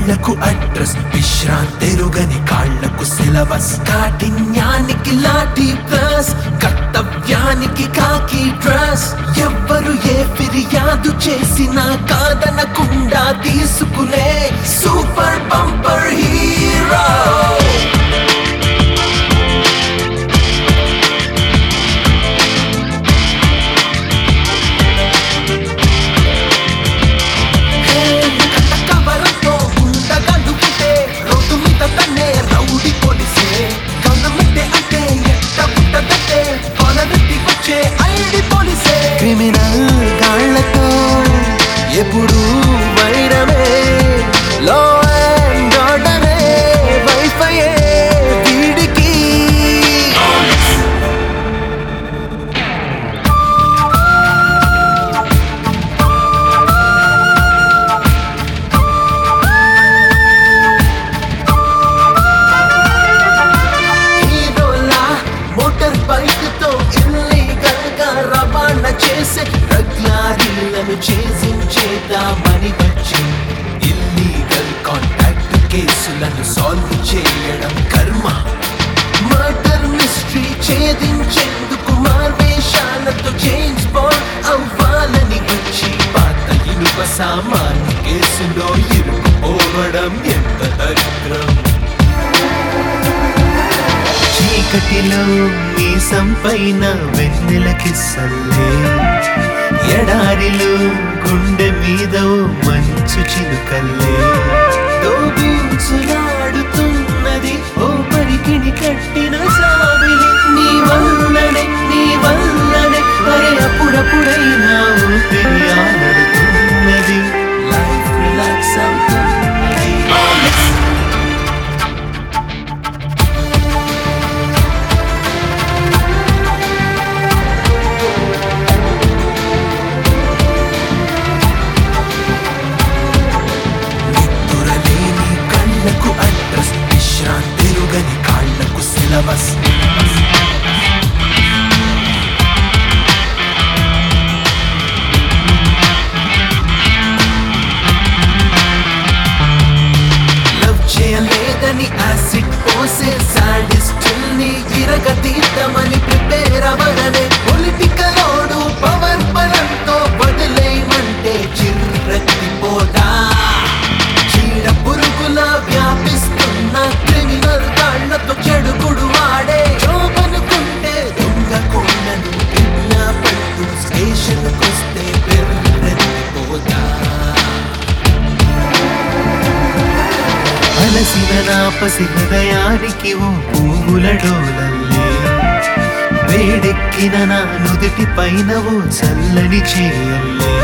కళ్ళకు అడ్రస్ విశ్రాంతెరుగని కాళ్లకు సిలబస్ కాఠిన్యానికి లాఠీ ప్లస్ కర్తవ్యానికి కాకి డ్రెస్ ఎవ్వరు ఏ ఫిర్యాదు చేసినా కాదనకుండా తీసుకునే సూపర్ బంపర్ హీరో కవరంతో ఉండగలు ఉంటే రోడ్డు మీద తన్నే రౌడీ పోలీసే గవర్నమెంటే అంటే ఎట్ట పుట్టదంటే కొలనెత్తి వచ్చే ఐడి పోలీసే క్రిమినల్ గాళ్లతో ఎప్పుడు వైరమే లో అండ్ ఆర్డరే వైఫైయే వీడికి హీరోలా మోటార్ బైక్ తో ఇల్లీగల్ గా రవాణా చేసే రగ్లారీలను ఛేదించేద్దామని వచ్చి ఇల్లీగల్ కాంటాక్ట్ కేసులను సాల్వ్ చేయడం కర్మ మర్డర్ మిస్టరీ ఛేదించేందుకు మార్వేషాలతో చేంజ్ బాల్ అవ్వాలని వచ్చి పాత ఇనుప సామాన్య కేసులో ఇరుకుపోవడం ఎంత దరిద్రం చీకటిలో మీసం పైన వెన్నెల కిస్సల్లే ఎడారిలో గుండె మీద ఓ మంచు చిలుకల్లే దోబూచులాడుతున్నది ఓ పరికిణి కట్టిన సావిలి నీ వల్లనే నీ వల్లనే మరి అప్పుడప్పుడైనా ఊపిరి ఆడుతున్నది లైఫ్ రిలాక్స్ అవుతున్నది నిద్దురలేని కళ్ళకు అడ్రస్ విశ్రాంతిరుగని కాళ్లకు సిలబస్ లవ్ చేయలేదని యాసిడ్ పోసే సాడిస్టుల్ని విరగతీద్దామని ప్రిపేర్ అవ్వడమే పొలిటికల్ ఓడు పవర్ బలంతో వదిలేయమంటే చిర్రెత్తిపోదా చీడ పురుగుల వ్యాపిస్తున్న క్రిమినల్ కాళ్లతో చెడుగుడు వాడే జోబనుకుంటే దొంగ కొండను పడుతూ స్టేషన్కొస్తే పెర్రెత్తిపోదా అలసిన నా పసి హృదయానికి ఓ పువ్వుల డోలల్లే వేడెక్కిన నా నుదుటి పైన ఓ చల్లని చేయల్లే